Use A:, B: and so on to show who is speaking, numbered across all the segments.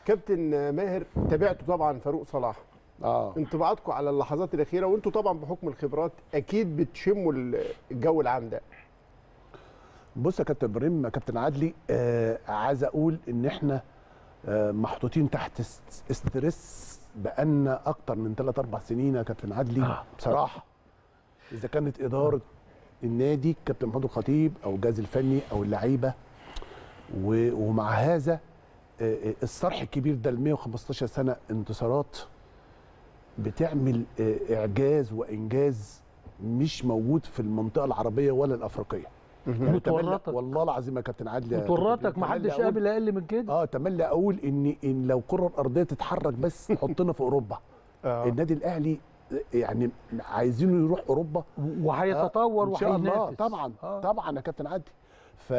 A: كابتن ماهر تابعته طبعا فاروق صلاح
B: اه
A: انطباعاتكم على اللحظات الاخيره وانتوا طبعا بحكم الخبرات اكيد بتشموا الجو العام ده
B: بص يا كابتن ابراهيم كابتن عدلي آه عايز اقول ان احنا آه محطوطين تحت است- استرس بقالنا اكتر من 3 4 سنين يا كابتن عدلي
C: آه.
B: بصراحه اذا كانت اداره النادي كابتن محمود الخطيب او الجهاز الفني او اللعيبه و- ومع هذا آه، آه، الصرح الكبير ده ال 115 سنه انتصارات بتعمل آه، اعجاز وانجاز مش موجود في المنطقه العربيه ولا الافريقيه يعني أتمنى-
C: وتورطك.
B: والله العظيم يا كابتن عادل يا كابتن
C: وتورطك
B: إبراهيم،
C: محدش
B: تملي أقول-
C: قابل اقل من كده
B: اه تملي اقول ان ان لو الكره الارضيه تتحرك بس تحطنا في اوروبا
A: آه.
B: النادي الاهلي يعني عايزينه يروح اوروبا
C: وهيتطور
B: ان شاء الله
C: وهينافس
B: طبعا
C: آه.
B: طبعا يا كابتن عدلي ف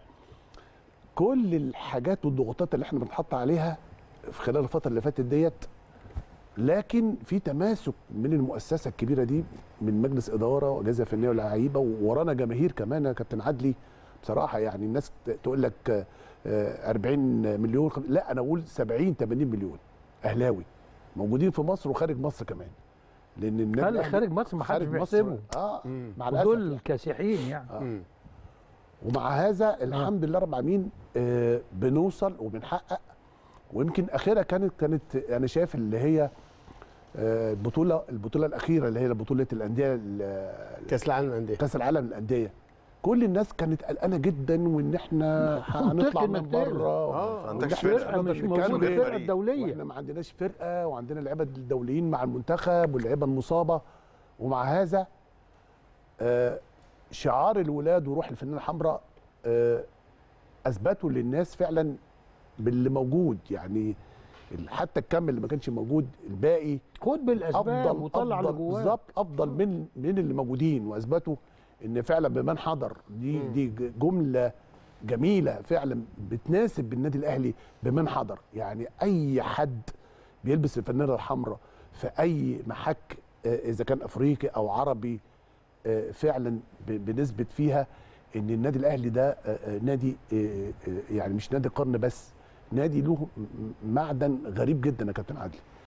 B: كل الحاجات والضغوطات اللي احنا بنتحط عليها في خلال الفتره اللي فاتت ديت لكن في تماسك من المؤسسه الكبيره دي من مجلس اداره واجهزه فنيه ولاعيبه وورانا جماهير كمان يا كابتن عدلي بصراحه يعني الناس تقول لك آه، 40 مليون خم- لا انا اقول 70 80 مليون اهلاوي موجودين في مصر وخارج مصر كمان لان النادي
C: خارج-
B: الأهلي-
C: خارج مصر ما حدش
B: خارج مصر
C: بيحسبه.
B: اه
A: مم.
B: مع الاسف
C: ودول
B: يعني.
C: كاسحين يعني
A: مم.
B: ومع هذا الحمد لله رب العالمين آه بنوصل وبنحقق ويمكن اخرها كانت كانت انا شايف اللي هي آه، البطوله البطوله الاخيره اللي هي بطوله الانديه ال-
A: كاس العالم للانديه
B: كاس العالم للانديه كل الناس كانت قلقانه جدا وان احنا هنطلع
C: منطقي
B: من
C: إنك تقلق.
B: بره
A: آه.
B: وإن
D: عندكش
B: إحنا
D: فرقة.
B: نقدر
C: مش
B: نتكلم.
C: موجوده
D: فريق.
C: الفرقه الدوليه
B: واحنا ما عندناش فرقه وعندنا اللعيبه الدوليين مع المنتخب واللعيبه المصابه ومع هذا آه، شعار الولاد وروح الفنانه الحمراء آه، اثبتوا للناس فعلا باللي موجود يعني ال- حتى الكم اللي ما كانش موجود الباقي
C: خد بالاسباب
B: افضل
C: وطلع اللي
B: افضل
C: جواك
B: بالظبط افضل من من اللي موجودين واثبتوا ان فعلا بمن حضر دي
A: مم.
B: دي ج- جمله جميله فعلا بتناسب النادي الاهلي بمن حضر يعني اي حد بيلبس الفانله الحمراء في اي محك آه، اذا كان افريقي او عربي آه، فعلا ب- بنثبت فيها ان النادي الاهلي ده آه، آه، نادي آه، آه، يعني مش نادي قرن بس نادي له م- م- معدن غريب جدا يا كابتن عادل